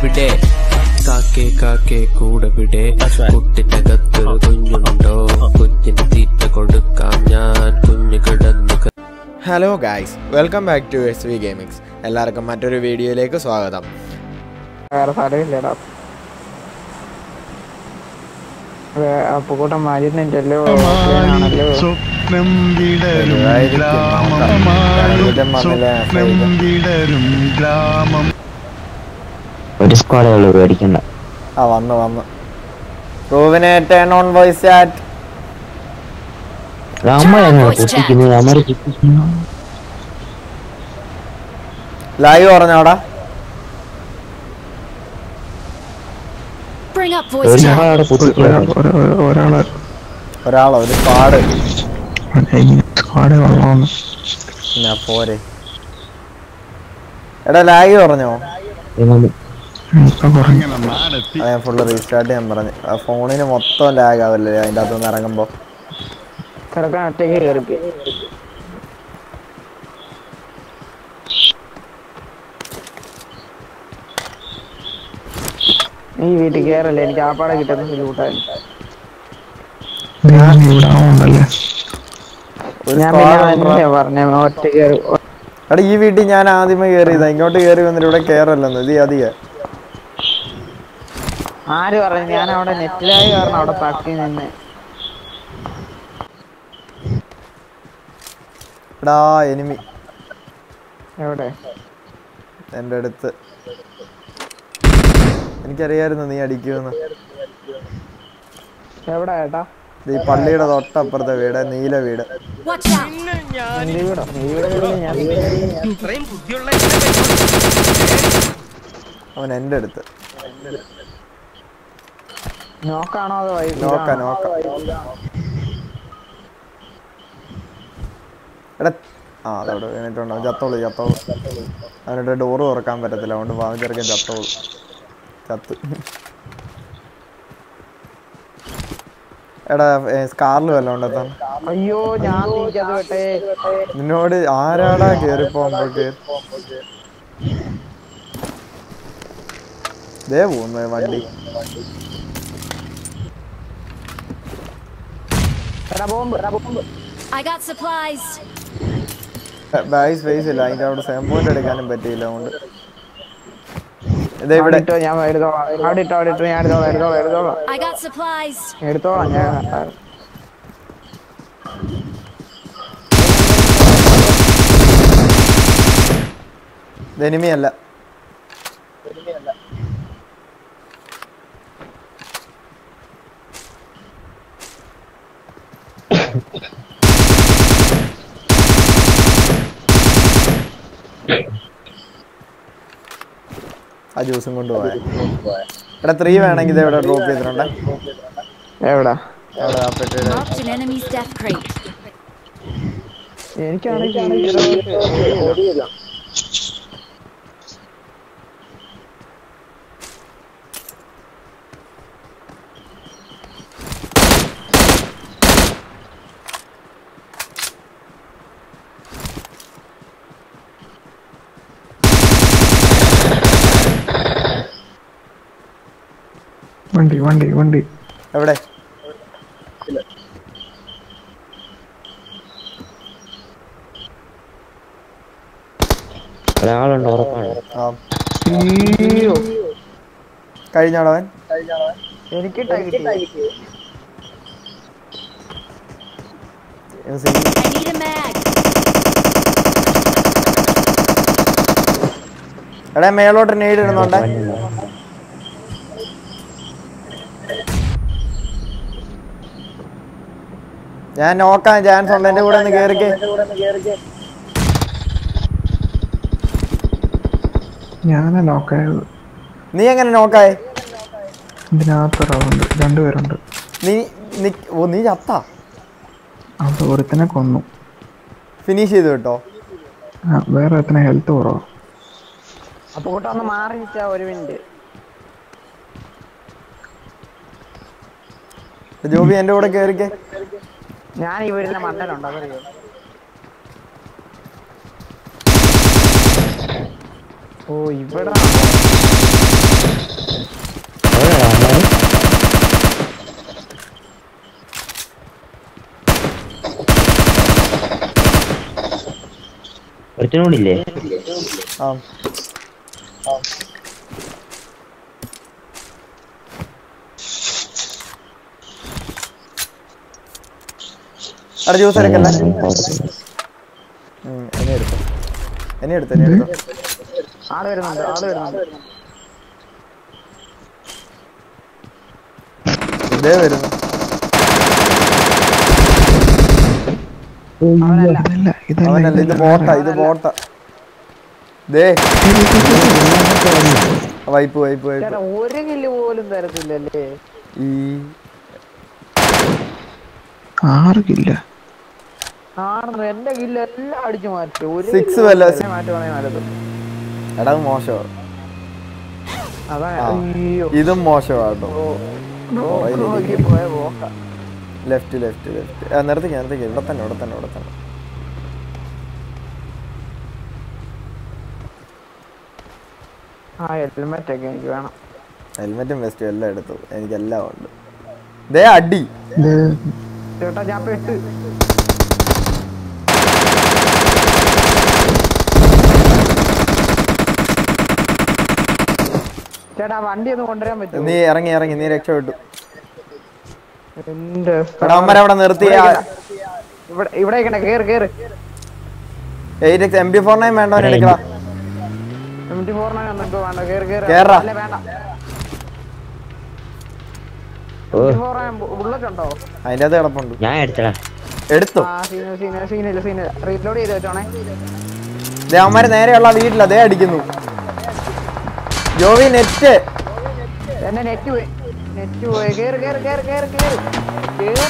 വിടെ കാക്കേ കാക്കേ കൂടെ വിടെ കുട്ടിനകത്തൊരു കുഞ്ഞുണ്ടോ കുഞ്ഞിന് തീറ്റ കൊടുക്കാം ഞാൻ കുഞ്ഞു കിടന്നു ക- hello guys welcome back to S V gamings എല്ലാവർക്കും മറ്റൊരു വീഡിയോയിലേക്ക് സ്വാഗതം വേറെ സ്ഥലമില്ലടാ അപ്പുകൂട്ടം മാജിണ്ടല്ലോ ആണല്ലോ സ്വപ്നം വിടരും ഇതായിരിക്കും നോക്കാം. ഗ്രാമമാടും രണ്ടുപേരും വന്നില്ലേ, സ്വപ്നം സൈഡ്. വിടരും ഗ്രാമം ഒരു സ്ക്വാഡേ ഉള്ളൂ പേടിക്കണ്ട ആ വന്നു വന്നു റൂവിനെ ടേൺ ഓൺ വോയിസ് ചാറ്റ് അമ്മയാണ് പൊട്ടിക്കുന്നത് അമ്മ ചിപ്പിക്കുന്നു ലൈവ് പറഞ്ഞോടാ Bring up ഒരു voice chat. ഞങ്ങളവിടെ പൊട്ടിക്കുന്നു ഒരാളെ ഒരാളോ ഒരു പാട് സ്ക്വാഡ് വന്നോന്ന് പിന്നെ പോരെ എടാ ലാഗ് പറഞ്ഞോ ഇപ്പൊ കുറഞ്ഞു ഇങ്ങനെ നാടെത്തി അത് ഞാൻ ഫുള്ള് റീസ്റ്റാർട്ട് ചെയ്യാൻ പറഞ്ഞു ആ ഫോണിന് മൊത്തം ലാഗ് ആവില്ലേ അതിൻ്റെ അകത്തുനിന്ന് ഇറങ്ങുമ്പോൾ ചെറുക്കാൻ ഒറ്റയ്ക്ക് കയറിപ്പി ഈ വീട്ടിൽ കയറല്ലേ എനിക്ക് ആപ്പാടെ കിട്ടുന്ന ബുദ്ധിമുട്ടായി ഒരു ഞാൻ squad പിന്നെ ഉണ്ടെടാ. തന്നെ പറഞ്ഞ ഒറ്റ കയറി എടാ ഈ വീട്ടിൽ ഞാൻ ആദ്യമേ കയറിയതാ ഇങ്ങോട്ട് കയറി വന്നിട്ട് ഇവിടെ കയറല്ലെന്ന് ഇത് അധിക ആര് പറഞ്ഞു ഞാൻ അവിടെ നെറ്റിലായി കാരണം അവിടെ തക്കി നിന്ന് എടാ എനിമി എവിടെ എൻ്റെ അടുത്ത് എനിക്കറിയായിരുന്നു നീ അടിക്കുമെന്ന് എവിടെ ഏട്ടാ ഇത് ഈ പള്ളിയുടെ തൊട്ടപ്പുറത്തെ വീട് നീല വീട് Watch out. നീ വീടോ നീ വീട് ഞാൻ അവൻ എൻ്റെ അടുത്ത് നോക്കാണോ അതോ വൈ- നോക്ക ഇതാണോ? നോക്ക എടാ ആ അതോട് വീണിട്ടുണ്ടോ ചത്തോളൂ ചത്തോളൂ അവരുടെ ഡോറ് തുറക്കാൻ പറ്റത്തില്ല അതുകൊണ്ട് വാങ്ങി ചെറുക്കൻ ചത്തോളൂ ചത്ത് എടാ സ്കാറിൽ വല്ലതും ഉണ്ടെത്താൻ അയ്യോ ഞാൻ തീറ്റത് വിട്ടേ നിന്നോട് ആരാടാ കേറി പോകുമ്പോഴേക്ക് ദേ പോകുന്നു വണ്ടി എടാ ബോംബ് എടാ bomb I got supplies. Bag space ഇല്ല അതിന്റെ അവിടെ സെവൻ പോയിന്റ് എടുക്കാനും പറ്റിയില്ല അതുകൊണ്ട് ഇതേ ഇവിടെ അവിടെ ഇട്ടോ ഞാൻ എടുത്തോളാം അവിടെ ഇട്ടോ അവിടെ ഇട്ടോ ഞാൻ എടുത്തോളാം എടുത്തോളാം എടുത്തോളാം I got supplies. എടുത്തോളാം ഞാൻ ഇത് enemy അല്ല ആ ജ്യൂസും കൊണ്ട് പോയാ എടാ ത്രീ വേണമെങ്കിൽ ഇത് ഇവിടെ ഡ്രോപ്പ് ചെയ്തിട്ടുണ്ട് എവിടാ അവിടെ ആ പെട്ടിയുടെ Marked an enemy's death crate. എനിക്കാണെങ്കിൽ വണ്ടി വണ്ടി വണ്ടി എവിടെ ഒരാളുണ്ട് ഉറപ്പാണ് ആ കഴിഞ്ഞോടോ അവൻ എനിക്ക് ഇത് സി- I need a mag. എടാ മേലോട്ട് നേടി ഇടുന്നുണ്ടേ ഞാൻ നോക്കാൻ ചാൻസ് ഉണ്ട് എന്റെ കൂടെ ഒന്ന് കേറിക്കേ ഞാനാ നോക്കായത് നീ എങ്ങനെ നോക്കായേ ഇതിനകത്ത് ഒരാളുണ്ട് രണ്ടുപേരുണ്ട് നീ നീ- ഓ നീ ചത്താ അത് ഒരുത്തനെ കൊന്നു ഫിനിഷ് ചെയ്തു കേട്ടോ ആ, വേറെ ഒരുത്തനെ ഹെൽത്ത് കുറവാ അപ്പൊ കൂട്ടൊന്ന് മാറി നിൽച്ചാ ഒരു മിനിറ്റ് ജോബി എന്റെ കൂടെ കേറിക്കേ ഞാൻ ഈ വരുന്ന മണ്ടനുണ്ട് അതറിയോ ഓ ഇവിടെ ഒരുത്തനോടില്ലേ ആ അവിടെ ജ്യൂസ് എടുക്കല്ലേ ഉം, ഇനി എടുത്തു ഇനി എടുത്തു ഇനി എടുത്തു ആള് വരുന്നുണ്ട് ആള് വരുന്നുണ്ട് ഇതേ വരുന്നു അവനല്ല ഇതല്ല ഇതല്ല അവനല്ല ഇത് ഇതല്ല ബോട്ടാ ഇത് ബോട്ടാ ദേ വൈപ്പ് വൈപ്പ് വൈപ്പ് ചേട്ടാ ഒരു കില്ല് പോലും തരത്തില്ലല്ലേ ഈ ആറ് കില്ല ആണെന്ന് എന്റെ കില്ല് എല്ലാം അടിച്ചു മാറ്റി ഒരു Six kill വല്ല- പോലും മാറ്റുവാണെ നല്ലത് എടാ ഇത് മോശമാണ് അതാ ആ. അയ്യോ ഇതും മോശമാട്ടോ നോക്കി പോയ പോക്ക ലെഫ്റ്റ് ലെഫ്റ്റ് ലെഫ്റ്റ് നിർത്തിക്ക നിർത്തിക്ക ഇവിടെ തന്നെ ഇവിടെ തന്നെ ഇവിടെ തന്നെ ആ ഹെൽമെറ്റ് ഒക്കെ എനിക്ക് വേണം ഹെൽമെറ്റും വെസ്റ്റും എല്ലാം എടുത്തു എനിക്കെല്ലാം ഉണ്ട് ദേ അടി ചേട്ടാ ഞാൻ പെട്ട് ചേട്ടാ വണ്ടി ഒന്ന് കൊണ്ടുവരാൻ പറ്റുമോ നീ ഇറങ്ങി ഇറങ്ങി നീ രക്ഷപ്പെട്ടു എന്റെ എടാ അമ്മരെ അവിടെ നിർത്തി ഇവിടെ ഇവിടെ ഇരിക്കണേ കേറ് കേറ് eight X M B four nine വേണ്ടവൻ എടുക്കടാ ട്വന്റി ഫോറിനാണ് ഒന്നും വേണ്ട കേറ് കേറ് കേറാ. അല്ല വേണ്ട ഓ ഫോർ ബുള്ളറ്റ് ഉണ്ടോ അതിന്റെ അകത്ത് കിടപ്പുണ്ട് ഞാൻ എടുത്തടാ എടുത്തു ആ സീന സീന സീനില്ല സീനില്ല റീലോഡ് ചെയ്ത് വെച്ചോണേ ദേ അവന്മാര് നേരെയുള്ള വീട്ടില ദേ അടിക്കുന്നു ജോവി നെറ്റ് എന്നെ നെറ്റ് പോയി നെറ്റ് പോയി കേറ് കേറ് കേറ് കേറ് കേറ് കേറ്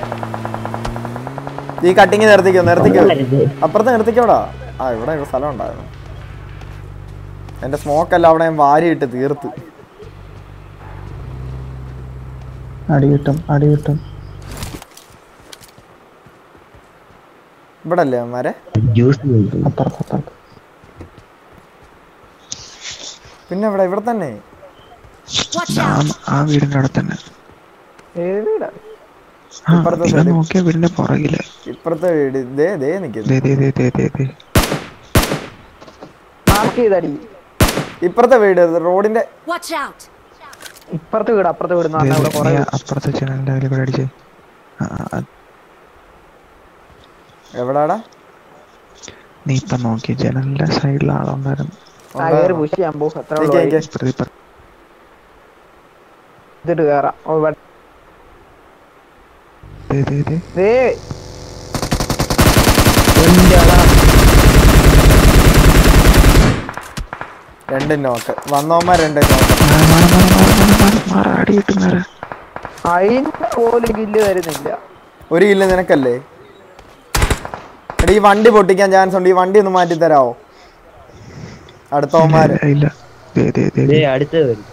ഈ കട്ടിങ് നിർത്തിക്കോ നിർത്തിക്കോ അപ്പുറത്ത് നിർത്തിക്കോടാ ആ ഇവിടെ ഇവിടെ സ്ഥലം ഉണ്ടായിരുന്നു എന്റെ സ്മോക്ക് എല്ലാം അവിടെ ഞാൻ വാരിയിട്ട് തീർത്ത് അടി കിട്ടും അടി കിട്ടും ഇവിടെ അല്ലേ അവന്മാരെ ജ്യൂസ് അപ്പുറത്ത് അപ്പുറത്ത് പിന്നെ ഇവിടെ ഇവിടെ തന്നെ Watch out! ആ വീടിന്റെ അവിടെ തന്നെ ഏത് വീടാ ആ ഇപ്പുറത്തെ ഇതാ side. നോക്കിയ വീടിന്റെ പുറകില് ഇപ്പുറത്തെ വീട് ദേ ദേ നിക്കുന്നു ദേ, ദേ, ദേ, ദേ, ദേ, ദേ. മാർക്ക് ചെയ്തടി ഇപ്പുറത്തെ വീട് റോഡിന്റെ Watch out! ഇപ്പുറത്തെ വീട് അപ്പുറത്തെ വീട് ദേ, ദേ, നീ അപ്പുറത്തെ ജനലിന്റെ അതിൽ കൂടെ അടിച്ചേ ആ, ആ, ആ, എവിടാടാ നീ ഇപ്പൊ നോക്കി ജനലിന്റെ സൈഡിൽ ആളുണ്ടായിരുന്നു കയറി പുഷ് ചെയ്യാൻ പോകും അത്ര നിക്ക് നിക്ക്. ഇപ്പുറത്ത് ഇപ്പുറത്ത് ഇതിട്ട് കയറാം ഓ, വെ- ദേ, ദേ, ദേ. ദേ രണ്ട് നോക്ക് വന്നവന്മാർ രണ്ട് നോക്ക് മാറ്, മാറ്, മാറ്, മാറ്, മാറ്, മാറ്, മാറ്, അടി കിട്ടും നേരെ അതിന്റെ പോലും കില്ല് തരുന്നില്ല ഒരു കില്ല് നിനക്കല്ലേ എടാ ഈ വണ്ടി പൊട്ടിക്കാൻ ചാൻസ് ഉണ്ട് ഈ വണ്ടി ഒന്ന് മാറ്റി തരാവോ അടുത്തവന്മാര് ഇല്ല, ഇല്ല ദേ, ദേ, ദേ, ദേ ദേ. അടുത്ത് വരും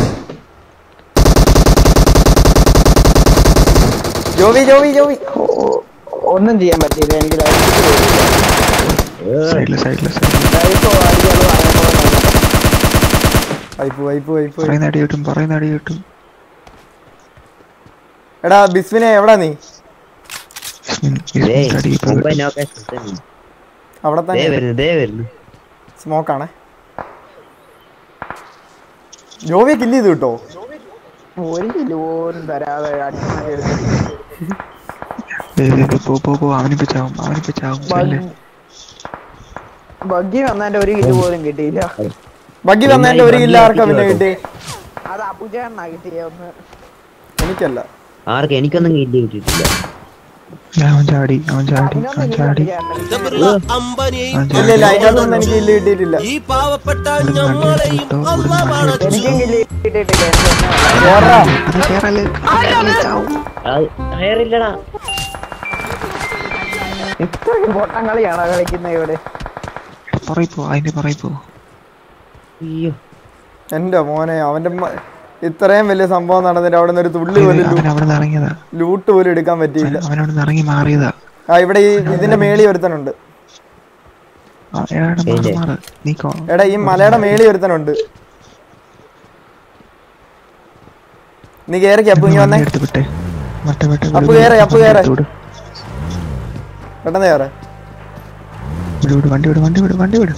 ജോവി ജോവി ജോവി ഓ, ഓ, ഒന്നും ചെയ്യാൻ പറ്റില്ല എനിക്ക് സൈഡില് സൈഡില് സൈഡില് വൈപ്പ് വൈപ്പ് വൈപ്പ് പറയുന്ന അടി കിട്ടും പറയുന്ന അടി കിട്ടും എടാ ബിസ്മിനെ എവിടാ നീ ഇസ്മിൻ, ദേ ഇസ്മിൻ അടി ഇപ്പൊ മുമ്പ് കിട്ടും. നോക്കാൻ അവിടെ ദേ തന്നെ വരുന്നു ദേ വരുന്നു സ്മോക്കാണേ ജോവി കില്ല് ചെയ്ത് കിട്ടോ ഒരു കില്ല് പോലും തരാതെ അടിമാരി ദേ, ദേ, ദേ, പോ പോ പോ അവനിപ്പോ ചാവും അവനിപ്പോ ചാവും ചെല്ല്. ബഗ്ഗി വന്നതിന്റെ ഒരു കില്ല് പോലും കിട്ടിയില്ല ബഗ്ഗി വന്നതിന്റെ ഒരു കില്ല് ആർക്കാ പിന്നെ കിട്ടി അത് അപ്പുചേണ്ണ കിട്ടിയ ഒന്ന് എനിക്കല്ല ആർക്ക് എനിക്കൊന്നും കിട്ടി കിട്ടിയിട്ടില്ല ദേ, അവൻ ചാടി അവൻ ചാടി അവൻ ചാടി അവൻ ഇല്ല ഇല്ല അതിന്റെ അകത്തൊന്നും എനിക്ക് കില്ല് കിട്ടിയിട്ടില്ല എനിക്കും കില്ല് കിട്ടിയിട്ടില്ല എനിക്ക് ഒന്നും കേറാ. അത് കേറല് കേറല് ചാവും അത് ടയറില്ലടാ ഇത്രയും പൊട്ടം കളിയാണോ കളിക്കുന്നത് ഇവിടെ പറയി പോ അതിന്റെ പറയി പോ അയ്യോ എന്റെ മോനെ അവന്റെ മ- ഇത്രയും വലിയ സംഭവം നടന്നിട്ട് അവിടെ നിന്ന് ഒരു തുള്ളി ദേ, പോലും അവൻ അവിടെ നിന്ന് ഇറങ്ങിയതാ ലൂട്ട് പോലും എടുക്കാൻ പറ്റിയില്ല അവൻ അവിടെ നിന്ന് ഇറങ്ങി മാറിയതാ ആ ഇവിടെ ഈ ഇതിന്റെ മേളി ഒരുത്തനുണ്ട് ആ, എടാ, മാറ്, മാറ്. നീ കോ എടാ ഈ മലയുടെ മേളി ഒരുത്തനുണ്ട് നീ കേറിക്ക് അപ്പു ഇങ്ങ വന്നേ എടുത്ത് വിട്ടെ മറ്റേ വിട്ടെ അപ്പു കേറ്, അപ്പു കേറ്. പെട്ടെന്ന് കേറ് വിട് വിട് വണ്ടി വിട് വണ്ടി വിട് വണ്ടി വിട്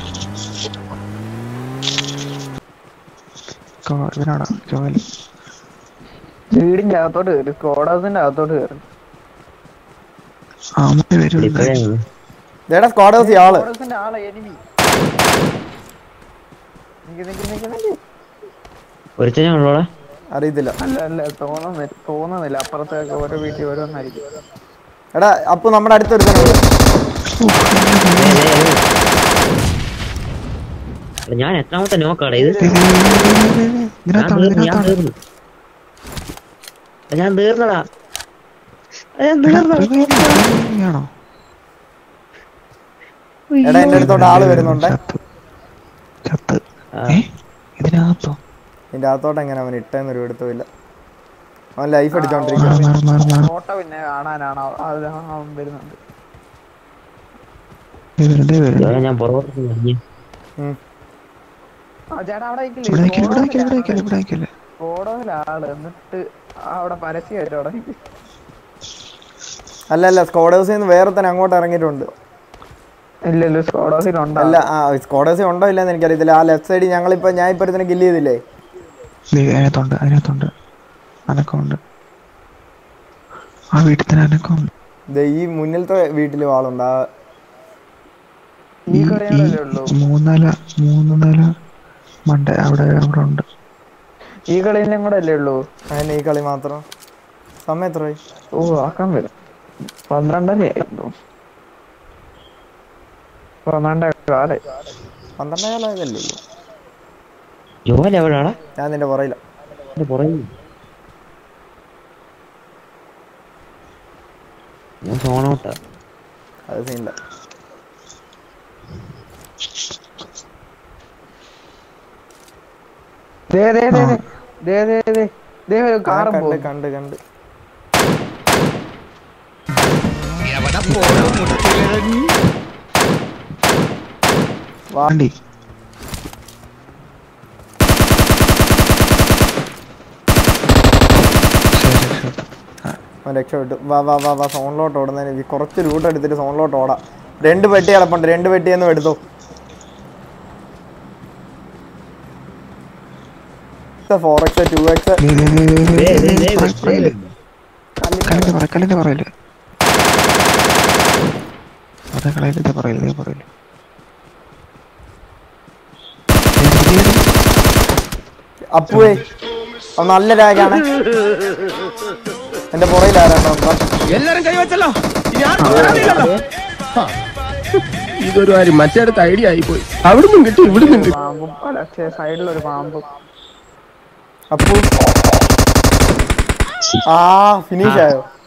കാ- ഇവനാടാ ജോലി വീടിന്റെ അകത്തോട്ട് കയറി സ്കോഡാസിന്റെ അകത്തോട്ട് കയറി ആ അമ്മ വരും ഇപ്പഴാണ് ഇതേടാ സ്ക്വാഡ് ഹൗസ് ആള് സ്കോഡാസിന്റെ ആളെ എനിമി നിക്ക് നിക്ക് നിക്ക് നിക്ക് ഒരുത്തനെ ഉള്ളോടാ അറിയത്തില്ല അല്ല അല്ല തോന്നുന്നില്ല തോന്നുന്നില്ല അപ്പുറത്തേക്ക് ഓരോ വീട്ടിൽ ഓരോന്നായിരിക്കും എടാ അപ്പു നമ്മുടെ അടുത്തൊരുത്തനുണ്ട് ഞാൻ എത്രാമത്തെ നോക്കാടാ ഇത് ഞാൻ ഇതിനകത്താണ് തീർന്നു ഞാൻ ഇതിനകത്താണ് തീർന്നു ഞാൻ തീർന്നടാ ഞാൻ തീർന്നടാ ആണോ എടാ എന്റെ അടുത്തോട്ട് ആള് വരുന്നുണ്ട് ചത്ത് ചത്ത് ആ. ഏ ഇതിനകത്തോ ഇതിന്റെ അകത്തോട്ട് എങ്ങനെ അവൻ ഇട്ടെന്നൊരു എടുത്തുമില്ല അവൻ ലൈഫ് മാറി അടിച്ചോണ്ടിരിക്കുക മാറി മാറി മാറി ഫോട്ടോ പിന്നെ കാണാനാണ് അത് അവൻ വരുന്നുണ്ട് ദേ വരും ദേ വരും ഇതുവരെ ഞാൻ പുറകോട്ട് കഴിഞ്ഞു ആ ചേട്ടാ അവിടെ ഇവിടെ നിൽക്കില്ല ഇവിടെ നിൽക്കില്ല ഇവിടെ നിൽക്കില്ല ഇവിടെ നിൽക്കില്ല സ്കോഡോസിലാള് എന്നിട്ട് അവിടെ പരസ്യമായിട്ട് അവിടെ അല്ല അല്ല സ്ക്വാഡ് ഹൗസിൽ നിന്ന് വേറെ തന്നെ അങ്ങോട്ട് ഇറങ്ങിയിട്ടുണ്ട് ഇല്ലല്ലോ സ്കോഡോസിലുണ്ടോ അല്ല ആ സ്ക്വാഡ് ഹൗസിൽ ഉണ്ടോ ഇല്ലെന്ന് എനിക്കറിയത്തില്ല ആ ലെഫ്റ്റ് സൈഡിൽ ഞങ്ങളിപ്പോ ഞാൻ ഇപ്പൊ ഇതിനെ കില്ല് ചെയ്തില്ലേ ദേ, അതിനകത്തുണ്ട് അതിനകത്തുണ്ട് അനക്കമുണ്ട് ആ വീട്ടിൽ തന്നെ അനക്കമുണ്ട് ദേ ഈ മുന്നിലത്തെ വീട്ടിലും ആളുണ്ട് ആ ഈ കളിയാണല്ലേ ഉള്ളൂ മൂന്നല മൂന്ന് നില മണ്ട അവിടെ അവിടെ ഉണ്ട് ഈ കളിയിലും കൂടെ അല്ലേ ഉള്ളൂ അതിന് ഈ കളി മാത്രം സമയം എത്രയായി ഓ ആക്കാൻ വരും പന്ത്രണ്ടര ആയിരുന്നു പന്ത്രണ്ടേ കാലേ പന്ത്രണ്ടേ കാലമായതല്ലേ ഉള്ളൂ ജോലി എവിടെയാടാ ഞാൻ നിന്റെ പുറയില്ല എന്റെ പുറകിൽ ഞാൻ സോണോട്ടാ അത് സീനില്ല ദേ ദേ ദേ ദേ. ദേ ദേ ദേ ദേ ഒരു ആ, കാറും കണ്ട് പോകും കണ്ട് കണ്ട് വണ്ടി ശരി, ശരി. അവൻ രക്ഷപ്പെട്ടു വാ വാ വാ വാ സോണിലോട്ട് ഓടുന്നതിന് കുറച്ച് ലൂട്ട് എടുത്തിട്ട് സോണിലോട്ട് ഓടാം രണ്ട് പെട്ടി കിടപ്പുണ്ട് രണ്ട് പെട്ടിയൊന്നും എടുത്തോ ഫോർ എക്സ് ടു എക്സ് ദേ, ദേ, ദേ, ദേ, ദേ, ദേ, ദേ, ദേ, ദേ, ദേ, പറ- പറയില്ലേ? കല്ലിന്റെ പറ കല്ലിന്റെ പറയില്ലേ അതെ കളയില്ലേ പറയില്ലേ പറയില്ലേ അപ്പുവേ അവൻ നല്ല രാഗാണ് എന്റെ പുറയിലാരാണ്ടോ എല്ലാരും കൈവച്ചല്ലോ ഞാൻ പറയാനില്ലല്ലോ. ആ. ഇതൊരു കാര്യം മറ്റേടത്ത് ഐഡിയ ആയിപ്പോയി അവിടുന്നും കിട്ടി ഇവിടുന്നും കിട്ടി പാമ്പും അല്ല സൈഡിലൊരു പാമ്പും അപ്പു ആ ഫിനിഷ് ആയോ